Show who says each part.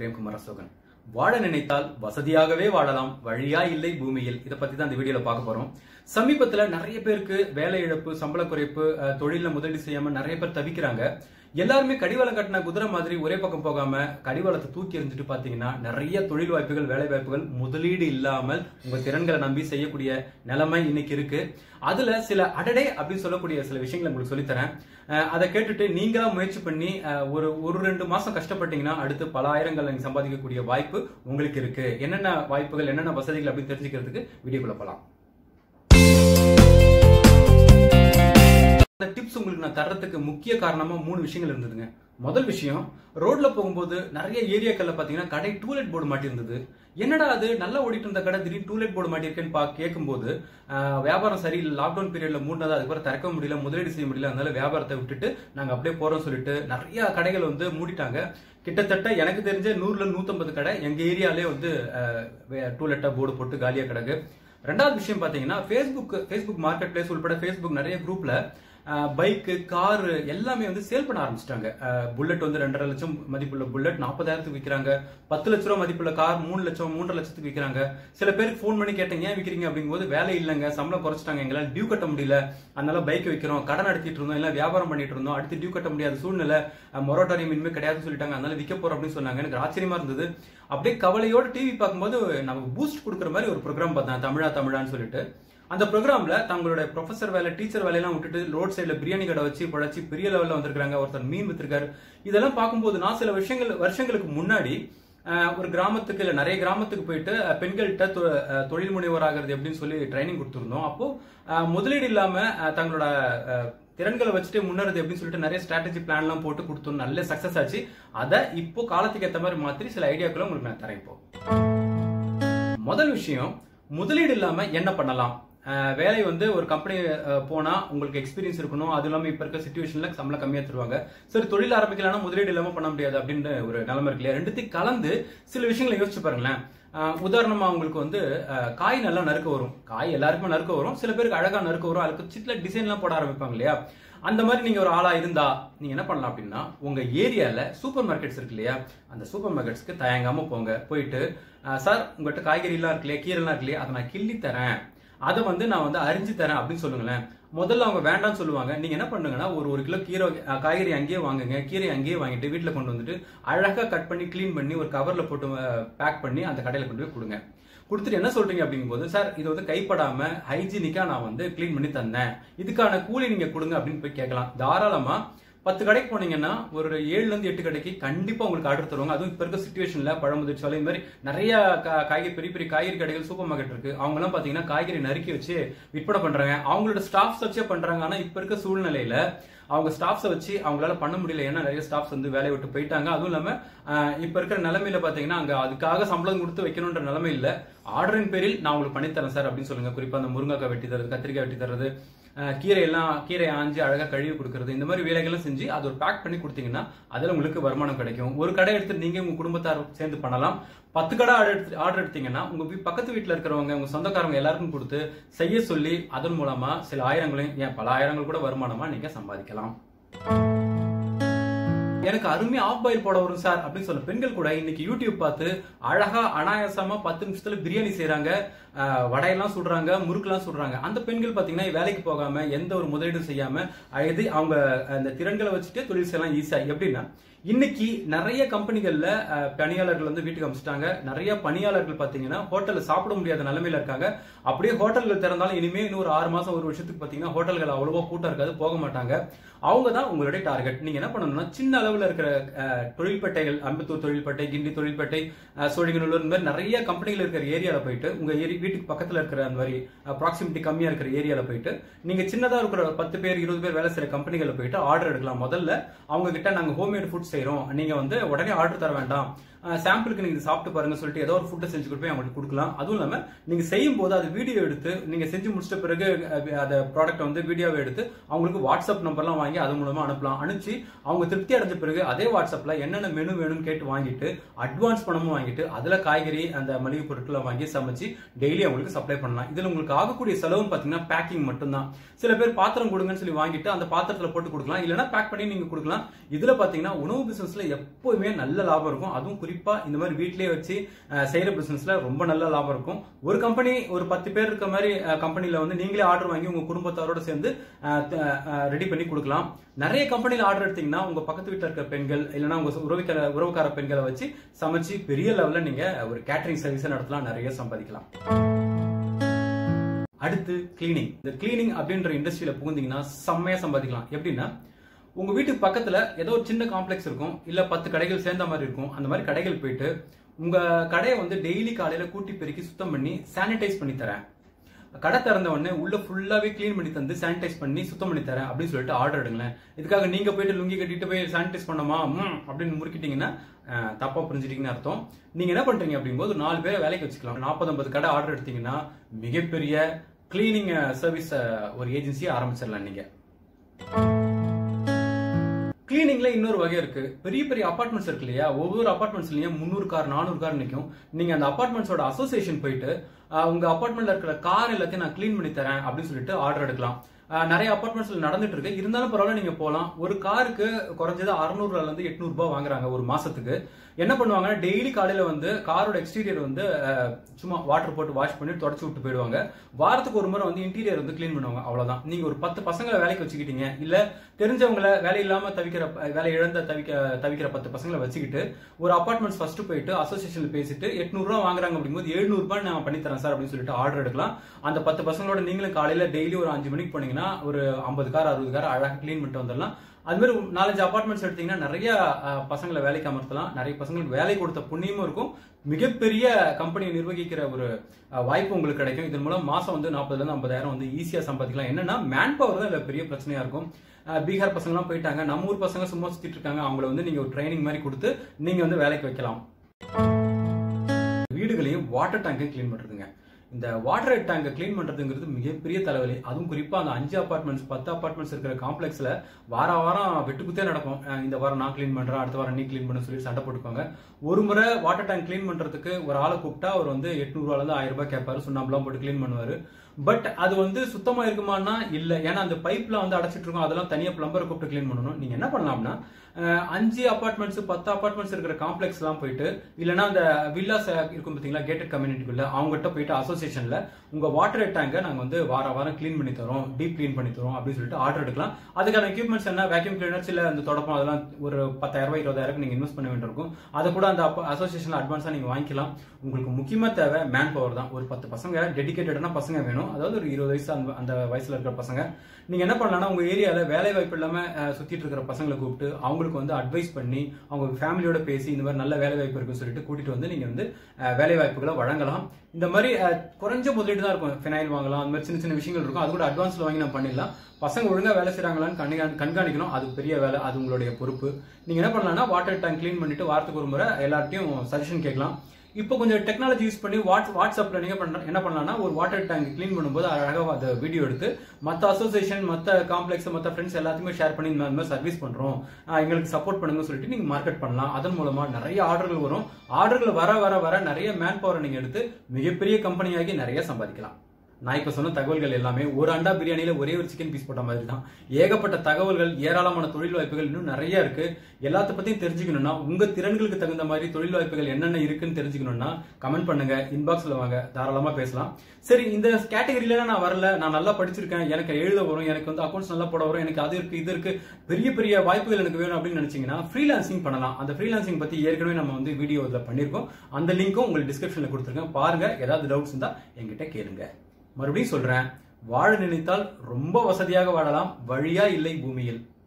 Speaker 1: பிரேம்குமார் அசோகன் வாழ நினைத்தால் வசதியாகவே வாழலாம் வழியா இல்லை பூமியில் இதை பத்தி தான் இந்த வீடியோல பார்க்க போறோம் சமீபத்துல நிறைய பேருக்கு வேலை இழப்பு சம்பள குறைப்பு அஹ், தொழில்ல முதலீடு செய்யாம நிறைய பேர் தவிக்கிறாங்க எல்லாருமே கடிவாளம் கட்டின குதிரை மாதிரி ஒரே பக்கம் போகாம கடிவாளத்தை தூக்கி எறிஞ்சிட்டு பாத்தீங்கன்னா நிறைய தொழில் வாய்ப்புகள் வேலை வாய்ப்புகள் முதலீடு இல்லாமல் உங்க திறன்களை நம்பி செய்யக்கூடிய நிலைமை இன்னைக்கு இருக்கு அதுல சில அடடே அப்படின்னு சொல்லக்கூடிய சில விஷயங்களை உங்களுக்கு சொல்லித்தரேன் அஹ், அதை கேட்டுட்டு நீங்களா முயற்சி பண்ணி அஹ், ஒரு ஒரு ரெண்டு மாசம் கஷ்டப்பட்டீங்கன்னா அடுத்து பல ஆயிரங்கள் நீங்க சம்பாதிக்கக்கூடிய வாய்ப்பு உங்களுக்கு இருக்கு என்னென்ன வாய்ப்புகள் என்னென்ன வசதிகள் அப்படின்னு தெரிஞ்சுக்கிறதுக்கு வீடியோக்குள்ள போலாம் இந்த டிப்ஸ் உங்களுக்கு நான் தர்றதுக்கு முக்கிய காரணமா மூணு விஷயங்கள் இருந்ததுங்க முதல் விஷயம் ரோட்ல போகும்போது நிறைய ஏரியாக்கள்ல பாத்தீங்கன்னா கடை டூலெட் போர்டு மாட்டியிருந்தது என்னடா அது நல்லா ஓடிட்டு இருந்த கடை திடீர்னு டூலெட் போர்டு மாட்டியிருக்கேன்னு பா கேட்கும்போது ஆஹ், வியாபாரம் சரியில்லை லாக்டவுன் பீரியட்ல மூடினது அதுக்கப்புறம் திறக்க முடியல முதலீடு செய்ய முடியல அதனால வியாபாரத்தை விட்டுட்டு நாங்க அப்படியே போறோம் சொல்லிட்டு நிறைய கடைகள் வந்து மூடிட்டாங்க கிட்டத்தட்ட எனக்கு தெரிஞ்ச நூறுல நூத்தம்பது கடை எங்க ஏரியாலே வந்து டூலெட்டா போர்டு போட்டு காலியா கிடக்கு ரெண்டாவது விஷயம் பாத்தீங்கன்னா ஃபேஸ்புக் ஃபேஸ்புக் மார்க்கெட் பிளேஸ் உள்பட ஃபேஸ்புக் நிறைய குரூப்ல பைக்கு காரு எல்லாமே வந்து சேல் பண்ண ஆரம்பிச்சிட்டாங்க புல்லட் வந்து ரெண்டரை லட்சம் மதிப்புள்ள புல்லட் நாற்பதாயிரத்துக்கு விற்கிறாங்க பத்து லட்ச ரூபா மதிப்புள்ள கார் மூணு லட்சம் மூன்றரை லட்சத்துக்கு விற்கிறாங்க சில பேருக்கு ஃபோன் பண்ணி கேட்டேன் ஏன் விற்கிறீங்க அப்படிங்கும்போது வேலை இல்லைங்க சம்பளம் குறைச்சிட்டாங்க எங்களால் டியூ கட்ட முடியல அதனால பைக் விற்கிறோம் கடன் நடத்திட்டு இருந்தோம் இல்லை வியாபாரம் பண்ணிட்டு இருந்தோம் அடுத்து டியூ கட்ட முடியாத சூழ்நிலை மொரட்டோரியம் இனிமே கிடையாதுன்னு சொல்லிட்டாங்க அதனால விற்க போறோம் அப்படின்னு சொன்னாங்க எனக்கு ஆச்சரியமா இருந்தது அப்படியே கவலையோட டிவி பார்க்கும்போது நமக்கு பூஸ்ட் கொடுக்குற மாதிரி ஒரு ப்ரோக்ராம் பார்த்தேன் தமிழா தமிழான்னு சொல்லிட்டு அந்த ப்ரோக்ராம்ல தங்களுடைய ப்ரொஃபசர் வேலை டீச்சர் வேலையெல்லாம் விட்டுட்டு ரோட் சைடுல பிரியாணி கடை வச்சு பழச்சி பெரிய லெவல்ல வந்திருக்காங்க ஒருத்தர் மீன் வித்திருக்காரு இதெல்லாம் பார்க்கும்போது நான் சில விஷயங்கள் வருஷங்களுக்கு முன்னாடி அஹ், ஒரு கிராமத்துக்கு இல்ல நிறைய கிராமத்துக்கு போயிட்டு அஹ், பெண்கள்கிட்ட தொ- அஹ், தொழில் முனைவர் ஆகிறது எப்படின்னு சொல்லி ட்ரைனிங் கொடுத்துருந்தோம் அப்போ அஹ், முதலீடு இல்லாம அஹ், தங்களோட அஹ், திறன்களை வச்சுட்டு முன்னேறது எப்படின்னு சொல்லிட்டு நிறைய ஸ்ட்ராட்டஜி பிளான் எல்லாம் போட்டு கொடுத்தோம் நல்ல சக்சஸ் ஆச்சு அதை இப்போ காலத்துக்கு ஏற்ற மாதிரி மாத்தி சில ஐடியாக்களை உங்களுக்கு நான் தரேன் இப்போ முதல் விஷயம் முதலீடு இல்லாம என்ன பண்ணலாம் அஹ் வேலை வந்து ஒரு கம்பெனி போனா உங்களுக்கு எக்ஸ்பீரியன்ஸ் இருக்கணும் அது இல்லாம இப்ப இருக்க சுச்சுவேஷன்ல சம்பளம் கம்மியா தருவாங்க சரி தொழில் ஆரம்பிக்கலாம்னா முதலீடு இல்லாம பண்ண முடியாது அப்படின்னு ஒரு நிலைமை இருக்கு இல்லையா ரெண்டுத்தையும் கலந்து சில விஷயங்களை யோசிச்சு பாருங்களேன் அஹ் உதாரணமா உங்களுக்கு வந்து அஹ் காய் நல்லா நறுக்க வரும் காய் எல்லாருக்குமே நறுக்க வரும் சில பேருக்கு அழகா நறுக்க வரும் அதுக்கு சிட்ல டிசைன் எல்லாம் போட ஆரம்பிப்பாங்க இல்லையா அந்த மாதிரி நீங்க ஒரு ஆளா இருந்தா நீங்க என்ன பண்ணலாம் அப்படின்னா உங்க ஏரியால சூப்பர் மார்க்கெட்ஸ் இருக்கு இல்லையா அந்த சூப்பர் மார்க்கெட்ஸ்க்கு தயங்காம போங்க போயிட்டு அஹ் சார் உங்ககிட்ட காய்கறி எல்லாம் இருக்கு இல்லையா கீரை எல்லாம் இருக்கு இல்லையா அதை நான் கிள்ளி தரேன் அதை வந்து நான் வந்து அரிஞ்சு தரேன் அப்படின்னு சொல்லுங்களேன் முதல்ல அவங்க வேண்டாம்னு சொல்லுவாங்க நீங்க என்ன பண்ணுங்கன்னா ஒரு ஒரு கிலோ கீரை அஹ், காய்கறி அங்கேயே வாங்குங்க கீரை அங்கேயே வாங்கிட்டு வீட்டுல கொண்டு வந்துட்டு அழகா கட் பண்ணி க்ளீன் பண்ணி ஒரு கவர்ல போட்டு பேக் பண்ணி அந்த கடையில கொண்டு போய் கொடுங்க கொடுத்துட்டு என்ன சொல்றீங்க அப்படிங்கும்போது சார் இது வந்து கைப்படாம ஹைஜீனிக்கா நான் வந்து க்ளீன் பண்ணி தந்தேன் இதுக்கான கூலி நீங்க கொடுங்க அப்படின்னு போய் கேட்கலாம் தாராளமா பத்து கடைக்கு போனீங்கன்னா ஒரு ஏழுல இருந்து எட்டு கடைக்கு கண்டிப்பா உங்களுக்கு ஆர்டர் தருவாங்க அதுவும் இப்ப இருக்க சுச்சுவேஷன்ல பழமுதிர் சோலை இந்த மாதிரி நிறைய கா- காய்கறி பெரிய பெரிய காய்கறி கடைகள் சூப்பர் மார்க்கெட் இருக்கு அவங்க எல்லாம் பாத்தீங்கன்னா காய்கறி நறுக்கி வச்சு விற்பனை பண்றாங்க அவங்களோட ஸ்டாஃப்ஸ் வச்சே பண்றாங்க ஆனா இப்ப இருக்க சூழ்நிலையில அவங்க ஸ்டாஃப்ஸை வச்சு அவங்களால பண்ண முடியல ஏன்னா நிறைய ஸ்டாஃப்ஸ் வந்து வேலையை விட்டு போயிட்டாங்க அதுவும் இல்லாம ஆஹ், இப்ப இருக்கிற நிலைமையில பாத்தீங்கன்னா அங்க அதுக்காக சம்பளம் கொடுத்து வைக்கணும்ன்ற நிலைமை இல்ல ஆர்டரின் பேரில் நான் உங்களுக்கு பண்ணித்தரேன் சார் அப்படின்னு சொல்லுங்க குறிப்பா அந்த முருங்கைக்காய் வெட்டி தரது கத்திரிக்காய் வெட்டி தரது அஹ், கீரை எல்லாம் கீரை ஆஞ்சு அழகா கழுவி கொடுக்கறது இந்த மாதிரி வேலைகள்லாம் செஞ்சு அது ஒரு பேக் பண்ணி கொடுத்தீங்கன்னா அதுல உங்களுக்கு வருமானம் கிடைக்கும் ஒரு கடை எடுத்து நீங்க உங்க குடும்பத்தார் சேர்ந்து பண்ணலாம் பத்து கடை ஆர்டர் எடுத்து ஆர்டர் எடுத்தீங்கன்னா உங்க வீ- பக்கத்து வீட்டுல இருக்கிறவங்க உங்க சொந்தக்காரங்க எல்லாருக்கும் கொடுத்து செய்ய சொல்லி அதன் மூலமா சில ஆயிரங்களையும் ஏன் பல ஆயிரங்கள் கூட வருமானமா நீங்க சம்பாதிக்கலாம் எனக்கு அருமையா ஆஃப் பாயில் போட வரும் சார் அப்படின்னு சொன்ன பெண்கள் கூட இன்னைக்கு யூடியூப் பார்த்து அழகா அனாயாசமா பத்து நிமிஷத்துல பிரியாணி செய்றாங்க அஹ், வடையெல்லாம் சுடுறாங்க முறுக்கெல்லாம் சுடுறாங்க அந்த பெண்கள் பாத்தீங்கன்னா வேலைக்கு போகாம எந்த ஒரு முதலீடும் செய்யாம அஹ், எது அவங்க அந்த திறன்களை வச்சுட்டு தொழில் செய்யலாம் ஈஸியா எப்படின்னா இன்னைக்கு நிறைய கம்பெனிகள்ல அஹ், பணியாளர்கள் வந்து வீட்டுக்கு அனுப்பிச்சிட்டாங்க நிறைய பணியாளர்கள் பாத்தீங்கன்னா ஹோட்டல்ல சாப்பிட முடியாத நிலைமையில இருக்காங்க அப்படியே ஹோட்டல்கள் திறந்தாலும் இனிமே இன்னும் ஒரு ஆறு மாசம் ஒரு வருஷத்துக்கு பாத்தீங்கன்னா ஹோட்டல்கள் அவ்வளவா கூட்டம் இருக்காது போக மாட்டாங்க அவங்க தான் உங்களுடைய டார்கெட் நீங்க என்ன பண்ணணும்னா சின்ன அளவுல இருக்கிற அஹ், தொழில்பேட்டைகள் அம்பத்தூர் தொழில்பேட்டை கிண்டி தொழில்பேட்டை அஹ், சோழிங்கநல்லூர் இந்த மாதிரி நிறைய கம்பெனிகள் இருக்கிற ஏரியால போயிட்டு உங்க ஏரி வீட்டுக்கு பக்கத்துல இருக்கிற அந்த மாதிரி ப்ராக்சிமிட்டி கம்மியா இருக்கிற ஏரியால போயிட்டு நீங்க சின்னதா இருக்கிற பத்து பேர் இருபது பேர் வேலை செய்யற கம்பெனிகளை போயிட்டு ஆர்டர் எடுக்கலாம் முதல்ல அவங்க கிட்ட நாங்க ஹோம்மேட் ஃபுட் செய்றோம் நீங்க வந்து உடனே ஆர்டர் தர வேண்டாம் சாம்பிளுக்கு நீங்க சாப்பிட்டு பாருங்க சொல்லிட்டு ஏதோ ஒரு ஃபுட்டை செஞ்சு கொண்டு போய் அவங்களுக்கு கொடுக்கலாம் அதுவும் இல்லாம நீங்க செய்யும் போது அது வீடியோ எடுத்து நீங்க செஞ்சு முடிச்சிட்ட பிறகு அஹ், அந்த ப்ராடக்ட் வந்து வீடியோவை எடுத்து அவங்களுக்கு வாட்ஸ்அப் நம்பர்லாம் வாங்கி அது மூலமா அனுப்பலாம் அனுப்பிச்சு அவங்க திருப்தி அடைஞ்ச பிறகு அதே வாட்ஸ்அப்ல என்னென்ன மெனு வேணும்னு கேட்டு வாங்கிட்டு அட்வான்ஸ் பணமும் வாங்கிட்டு அதுல காய்கறி அந்த மளிகை பொருட்களை வாங்கி சமைச்சு டெய்லி டெய்லி அவங்களுக்கு சப்ளை பண்ணலாம் இதுல உங்களுக்கு ஆகக்கூடிய செலவும் பாத்தீங்கன்னா பேக்கிங் மட்டும்தான் சில பேர் பாத்திரம் கொடுங்கன்னு சொல்லி வாங்கிட்டு அந்த பாத்திரத்துல போட்டு கொடுக்கலாம் இல்லைன்னா பேக் பண்ணி நீங்க கொடுக்கலாம் இதுல பாத்தீங்கன்னா உணவு பிசினஸ்ல எப்பவுமே நல்ல லாபம் இருக்கும் அதுவும் குறிப்பா இந்த மாதிரி வீட்லயே வச்சு அஹ், செய்யற பிசினஸ்ல ரொம்ப நல்ல லாபம் இருக்கும் ஒரு கம்பெனி ஒரு பத்து பேர் இருக்க மாதிரி கம்பெனில வந்து நீங்களே ஆர்டர் வாங்கி உங்க குடும்பத்தாரோட சேர்ந்து ரெடி பண்ணி கொடுக்கலாம் நிறைய கம்பெனில ஆர்டர் எடுத்தீங்கன்னா உங்க பக்கத்து வீட்டில் இருக்க பெண்கள் இல்லைன்னா உங்க உறவுக்கார உறவுக்கார பெண்களை வச்சு சமைச்சு பெரிய லெவல்ல நீங்க ஒரு கேட்டரிங் சர்வீஸ் நடத்தலாம் நிறைய சம்பாதிக்கலாம் அடுத்து கிளீனிங் இந்த கிளீனிங் அப்படின்ற இண்டஸ்ட்ரியில புகுந்தீங்கன்னா செம்மையா சம்பாதிக்கலாம் எப்படின்னா உங்க வீட்டுக்கு பக்கத்துல ஏதோ ஒரு சின்ன காம்ப்ளெக்ஸ் இருக்கும் இல்ல பத்து கடைகள் சேர்ந்த மாதிரி இருக்கும் அந்த மாதிரி கடைகள் போயிட்டு உங்க கடையை வந்து டெய்லி காலையில கூட்டி பெருக்கி சுத்தம் பண்ணி சானிடைஸ் பண்ணி தரேன் கடை திறந்த உடனே உள்ள ஃபுல்லாவே க்ளீன் பண்ணி தந்து சானிடைஸ் பண்ணி சுத்தம் பண்ணி தரேன் அப்படின்னு சொல்லிட்டு ஆர்டர் எடுங்களேன் இதுக்காக நீங்க போயிட்டு லுங்கி கட்டிட்டு போய் சானிடைஸ் பண்ணமா ம் அப்படின்னு முறுக்கிட்டீங்கன்னா அஹ், தப்பா புரிஞ்சுட்டீங்கன்னு அர்த்தம் நீங்க என்ன பண்றீங்க அப்படிங்கும்போது ஒரு நாலு பேரை வேலைக்கு வச்சுக்கலாம் நாற்பது ஐம்பது கடை ஆர்டர் எடுத்தீங்கன்னா மிகப்பெரிய கிளீனிங் சர்வீஸ் ஒரு ஏஜென்சியை ஆரம்பிச்சிடலாம் நீங்க கிளீனிங்ல இன்னொரு வகை இருக்கு பெரிய பெரிய அபார்ட்மெண்ட்ஸ் இருக்கு இல்லையா ஒவ்வொரு அபார்ட்மெண்ட்ஸ்லயும் முந்நூறு கார் நானூறு கார் நிற்கும் நீங்க அந்த அபார்ட்மெண்ட்ஸோட அசோசியேஷன் போயிட்டு ஆஹ், உங்க அபார்ட்மெண்ட்ல இருக்கிற கார் எல்லாத்தையும் நான் க்ளீன் பண்ணி தரேன் அப்படின்னு சொல்லிட்டு ஆர்டர் எடுக்கலாம் ஆஹ், நிறைய அபார்ட்மெண்ட்ஸ்ல நடந்துட்டு இருக்கு இருந்தாலும் பரவாயில்ல நீங்க போலாம் ஒரு காருக்கு குறைஞ்சது அறுநூறுல இருந்து எட்நூறு ரூபாய் வாங்குறாங்க ஒரு மாசத்துக்கு என்ன பண்ணுவாங்கன்னா டெய்லி காலையில வந்து காரோட எக்ஸ்டீரியர் வந்து அஹ், சும்மா வாட்டர் போட்டு வாஷ் பண்ணி தொடச்சு விட்டு போயிடுவாங்க வாரத்துக்கு ஒரு முறை வந்து இன்டீரியர் வந்து க்ளீன் பண்ணுவாங்க அவ்வளவுதான் நீங்க ஒரு பத்து பசங்களை வேலைக்கு வச்சுக்கிட்டீங்க இல்ல தெரிஞ்சவங்கள வேலை இல்லாம தவிக்கிற வேலை இழந்த தவிக்க தவிக்கிற பத்து பசங்களை வச்சுக்கிட்டு ஒரு அபார்ட்மெண்ட்ஸ் ஃபர்ஸ்ட் போயிட்டு அசோசியேஷன்ல பேசிட்டு எட்நூறு ரூபா வாங்குறாங்க அப்படிங்கும்போது எழுநூறு ரூபாய் நான் பண்ணி தரேன் சார் அப்படின்னு சொல்லிட்டு ஆர்டர் எடுக்கலாம் அந்த பத்து பசங்களோட நீங்களும் காலையில டெய்லி ஒரு அஞ்சு மணிக்கு போனீங்கன்னா ஒரு ஐம்பது கார் அறுபது கார் அழகாக க்ளீன் பண்ணிட்டு வந்துடலாம் அது மாதிரி நாலஞ்சு அபார்ட்மெண்ட்ஸ் எடுத்தீங்கன்னா நிறைய அஹ், பசங்களை வேலைக்கு அமர்த்தலாம் நிறைய பசங்களுக்கு வேலை கொடுத்த புண்ணியமும் இருக்கும் மிகப்பெரிய கம்பெனியை நிர்வகிக்கிற ஒரு அஹ், வாய்ப்பு உங்களுக்கு கிடைக்கும் இதன் மூலம் மாசம் வந்து நாற்பதுல இருந்து ஐம்பதாயிரம் வந்து ஈஸியா சம்பாதிக்கலாம் என்னன்னா மேன் பவர் தான் இதுல பெரிய பிரச்சனையா இருக்கும் அஹ், பீகார் பசங்கலாம் போயிட்டாங்க நம்ம ஊர் பசங்க சும்மா சுத்திட்டு இருக்காங்க அவங்கள வந்து நீங்க ஒரு ட்ரைனிங் மாதிரி கொடுத்து நீங்க வந்து வேலைக்கு வைக்கலாம் வீடுகளையும் வாட்டர் டேங்கையும் க்ளீன் பண்றதுங்க இந்த வாட்டர் டேங்கை க்ளீன் பண்றதுங்கிறது மிகப்பெரிய தலைவலி அதுவும் குறிப்பா அந்த அஞ்சு அபார்ட்மெண்ட்ஸ் பத்து அபார்ட்மெண்ட்ஸ் இருக்கிற காம்ப்ளெக்ஸ்ல வார வாரம் வெட்டுக்குத்தே நடக்கும் அஹ் இந்த வாரம் நான் க்ளீன் பண்றேன் அடுத்த வாரம் நீ க்ளீன் பண்ணு சொல்லி சண்டை போட்டுக்கோங்க ஒரு முறை வாட்டர் டேங்க் க்ளீன் பண்றதுக்கு ஒரு ஆளை கூப்பிட்டா அவர் வந்து எட்நூறுவால இருந்து ஆயிரம் ரூபாய் கேட்பாரு சுண்ணாம்புலாம் போட்டு க்ளீன் பண்ணுவாரு பட் அது வந்து சுத்தமா இருக்குமான்னா இல்ல ஏன்னா அந்த பைப்ல வந்து அடைச்சிட்டு இருக்கும் அதெல்லாம் தனியா பிளம்பரை கூப்பிட்டு க்ளீன் பண்ணணும் நீங்க என்ன பண்ணலாம்னா அஹ், அஞ்சு அபார்ட்மெண்ட்ஸ் பத்து அபார்ட்மெண்ட்ஸ் இருக்கிற காம்ப்ளெக்ஸ் எல்லாம் போயிட்டு இல்லைன்னா அந்த வில்லாஸ் இருக்கும் பாத்தீங்களா கேட்டட் கம்யூனிட்டிக்குள்ள அவங்ககிட்ட போயிட்டு அசோசியேஷன்ல உங்க வாட்டர் டேங்கை நாங்க வந்து வார வாரம் க்ளீன் பண்ணி தரோம் டீப் க்ளீன் பண்ணி தரோம் அப்படின்னு சொல்லிட்டு ஆர்டர் எடுக்கலாம் அதுக்கான எக்யூப்மெண்ட்ஸ் என்ன வேக்யூம் கிளீனர்ஸ் இல்ல அந்த தொடப்பம் அதெல்லாம் ஒரு பத்தாயிரம் ரூபாய் இருபதாயிரம் நீங்க இன்வெஸ்ட் பண்ண வேண்டியிருக்கும் அதை கூட அந்த அசோசியேஷன்ல அட்வான்ஸா நீங்க வாங்கிக்கலாம் உங்களுக்கு முக்கியமா தேவை மேன் பவர் தான் ஒரு பத்து பசங்க டெடிகேட்டடான பசங்க வேணும் அதாவது ஒரு இருபது வயசு அந்த அந்த வயசுல இருக்கிற பசங்க நீங்க என்ன பண்ணலாம்னா உங்க ஏரியால வேலை வாய்ப்பு இல்லாம அஹ், சுத்திட்டு இருக்கிற பசங்களை கூப்பிட்டு அவங்களுக்கு வந்து அட்வைஸ் பண்ணி அவங்க ஃபேமிலியோட பேசி இந்த மாதிரி நல்ல வேலை வாய்ப்பு இருக்குன்னு சொல்லிட்டு கூட்டிட்டு வந்து நீங்க வந்து அஹ், வேலை வாய்ப்புகளை வழங்கலாம் இந்த மாதிரி அஹ், குறைஞ்ச முதலீடு தான் இருக்கும் ஃபினைல் வாங்கலாம் அந்த மாதிரி சின்ன சின்ன விஷயங்கள் இருக்கும் அது கூட அட்வான்ஸ்ல வாங்கி நம்ம பண்ணிடலாம் பசங்க ஒழுங்கா வேலை செய்றாங்களான்னு கண்கா- கண்காணிக்கணும் அது பெரிய வேலை அது உங்களுடைய பொறுப்பு நீங்க என்ன பண்ணலாம்னா வாட்டர் டேங்க் க்ளீன் பண்ணிட்டு வாரத்துக்கு ஒரு முறை எல்லார்ட்டையும் சஜஷன் கேட்கலாம் இப்போ கொஞ்சம் டெக்னாலஜி யூஸ் பண்ணி வாட்ஸ் வாட்ஸ்அப்ல நீங்க பண்ண என்ன பண்ணலாம்னா ஒரு வாட்டர் டேங்க் க்ளீன் பண்ணும்போது அழகாக அதை வீடியோ எடுத்து மற்ற அசோசியேஷன் மற்ற காம்ப்ளெக்ஸ் மற்ற ஃப்ரெண்ட்ஸ் எல்லாத்தையுமே ஷேர் பண்ணி இந்த மாதிரி சர்வீஸ் பண்றோம் ஆஹ் எங்களுக்கு சப்போர்ட் பண்ணுங்க சொல்லிட்டு நீங்க மார்க்கெட் பண்ணலாம் அதன் மூலமா நிறைய ஆர்டர்கள் வரும் ஆர்டர்கள் வர வர வர நிறைய மேன் பவரை நீங்க எடுத்து மிகப்பெரிய கம்பெனியாகி நிறைய சம்பாதிக்கலாம் நான் இப்ப சொன்ன தகவல்கள் எல்லாமே ஒரு அண்டா பிரியாணியில ஒரே ஒரு சிக்கன் பீஸ் போட்ட மாதிரி தான் ஏகப்பட்ட தகவல்கள் ஏராளமான தொழில் வாய்ப்புகள் இன்னும் நிறைய இருக்கு எல்லாத்த பத்தியும் தெரிஞ்சுக்கணும்னா உங்க திறன்களுக்கு தகுந்த மாதிரி தொழில் வாய்ப்புகள் என்னென்ன இருக்குன்னு தெரிஞ்சுக்கணும்னா கமெண்ட் பண்ணுங்க இன்பாக்ஸ்ல வாங்க தாராளமா பேசலாம் சரி இந்த கேட்டகரியில நான் வரல நான் நல்லா படிச்சிருக்கேன் எனக்கு எழுத வரும் எனக்கு வந்து அக்கௌண்ட்ஸ் நல்லா போட வரும் எனக்கு அது இருக்கு இது இருக்கு பெரிய பெரிய வாய்ப்புகள் எனக்கு வேணும் அப்படின்னு நினைச்சீங்கன்னா ஃப்ரீலான்சிங் பண்ணலாம் அந்த ஃப்ரீலான்சிங் பத்தி ஏற்கனவே நம்ம வந்து வீடியோ இதுல பண்ணிருக்கோம் அந்த லிங்க்கும் உங்களுக்கு டிஸ்கிரிப்ஷன்ல கொடுத்துருக்கேன் பாருங்க ஏதாவது டவுட்ஸ் இருந்தா என்கிட்ட கேளுங்க மறுபடியும் சொல்றேன் வாழ நினைத்தால் ரொம்ப வசதியாக வாழலாம் வழியா இல்லை பூமியில்